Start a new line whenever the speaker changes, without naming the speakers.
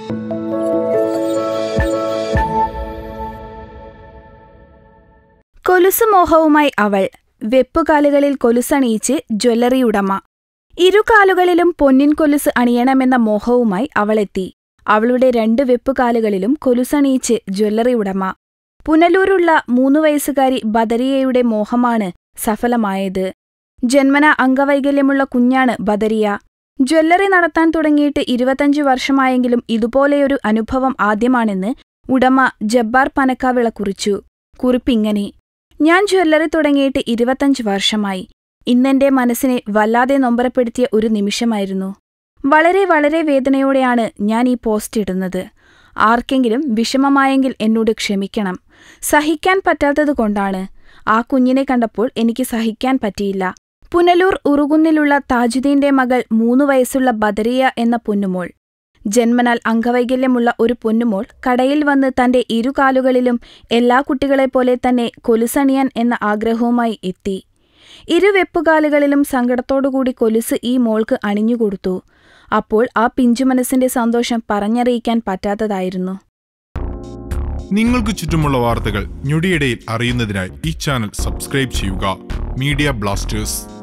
കൊലുസ് മോഹവുമായി അവൾ വെപ്പുകാലുകളിൽ കൊലുസണിയിച്ച് ജ്വല്ലറി ഉടമ ഇരുകാലുകളിലും പൊന്നിൻ കൊലുസ് അണിയണമെന്ന മോഹവുമായി അവളെത്തി അവളുടെ രണ്ട് വെപ്പുകാലുകളിലും കൊലുസണിയിച്ച് ജ്വല്ലറി ഉടമ പുനലൂരുള്ള മൂന്നു വയസ്സുകാരി ബദരിയയുടെ മോഹമാണ് സഫലമായത് ജന്മന അംഗവൈകല്യമുള്ള കുഞ്ഞാണ് ബദരിയ ജ്വല്ലറി നടത്താൻ തുടങ്ങിയിട്ട് ഇരുപത്തഞ്ചു വർഷമായെങ്കിലും ഇതുപോലെയൊരു അനുഭവം ആദ്യമാണെന്ന് ഉടമ ജബ്ബാർ പനക്കാവിള കുറിച്ചു കുറിപ്പിങ്ങനെ ഞാൻ ജ്വല്ലറി തുടങ്ങിയിട്ട് ഇരുപത്തഞ്ച് വർഷമായി ഇന്നെന്റെ മനസ്സിനെ വല്ലാതെ നൊമ്പരപ്പെടുത്തിയ ഒരു നിമിഷമായിരുന്നു വളരെ വളരെ വേദനയോടെയാണ് ഞാൻ ഈ പോസ്റ്റ് ഇടുന്നത് ആർക്കെങ്കിലും വിഷമമായെങ്കിൽ എന്നോട് ക്ഷമിക്കണം സഹിക്കാൻ പറ്റാത്തതുകൊണ്ടാണ് ആ കുഞ്ഞിനെ കണ്ടപ്പോൾ എനിക്ക് സഹിക്കാൻ പറ്റിയില്ല പുനലൂർ ഉറുകുന്നിലുള്ള താജുദ്ദീന്റെ മകൾ മൂന്നു വയസ്സുള്ള ബദറിയ എന്ന പൊന്നുമോൾ ജന്മനാൽ അംഗവൈകല്യമുള്ള ഒരു പൊന്നുമോൾ കടയിൽ വന്ന് തന്റെ ഇരുകാലുകളിലും എല്ലാ കുട്ടികളെപ്പോലെ തന്നെ കൊലുസണിയാൻ എന്ന ആഗ്രഹവുമായി എത്തി ഇരുവെപ്പുകാലുകളിലും സങ്കടത്തോടുകൂടി കൊലുസ് ഈ മോൾക്ക് അണിഞ്ഞുകൊടുത്തു അപ്പോൾ ആ പിഞ്ചുമനസ്സിന്റെ സന്തോഷം പറഞ്ഞറിയിക്കാൻ പറ്റാത്തതായിരുന്നു
നിങ്ങൾക്ക് ചുറ്റുമുള്ള വാർത്തകൾ ഞൊടിയിടയിൽ അറിയുന്നതിനായി ഈ ചാനൽ സബ്സ്ക്രൈബ് ചെയ്യുക മീഡിയ ബ്ലാസ്റ്റേഴ്സ്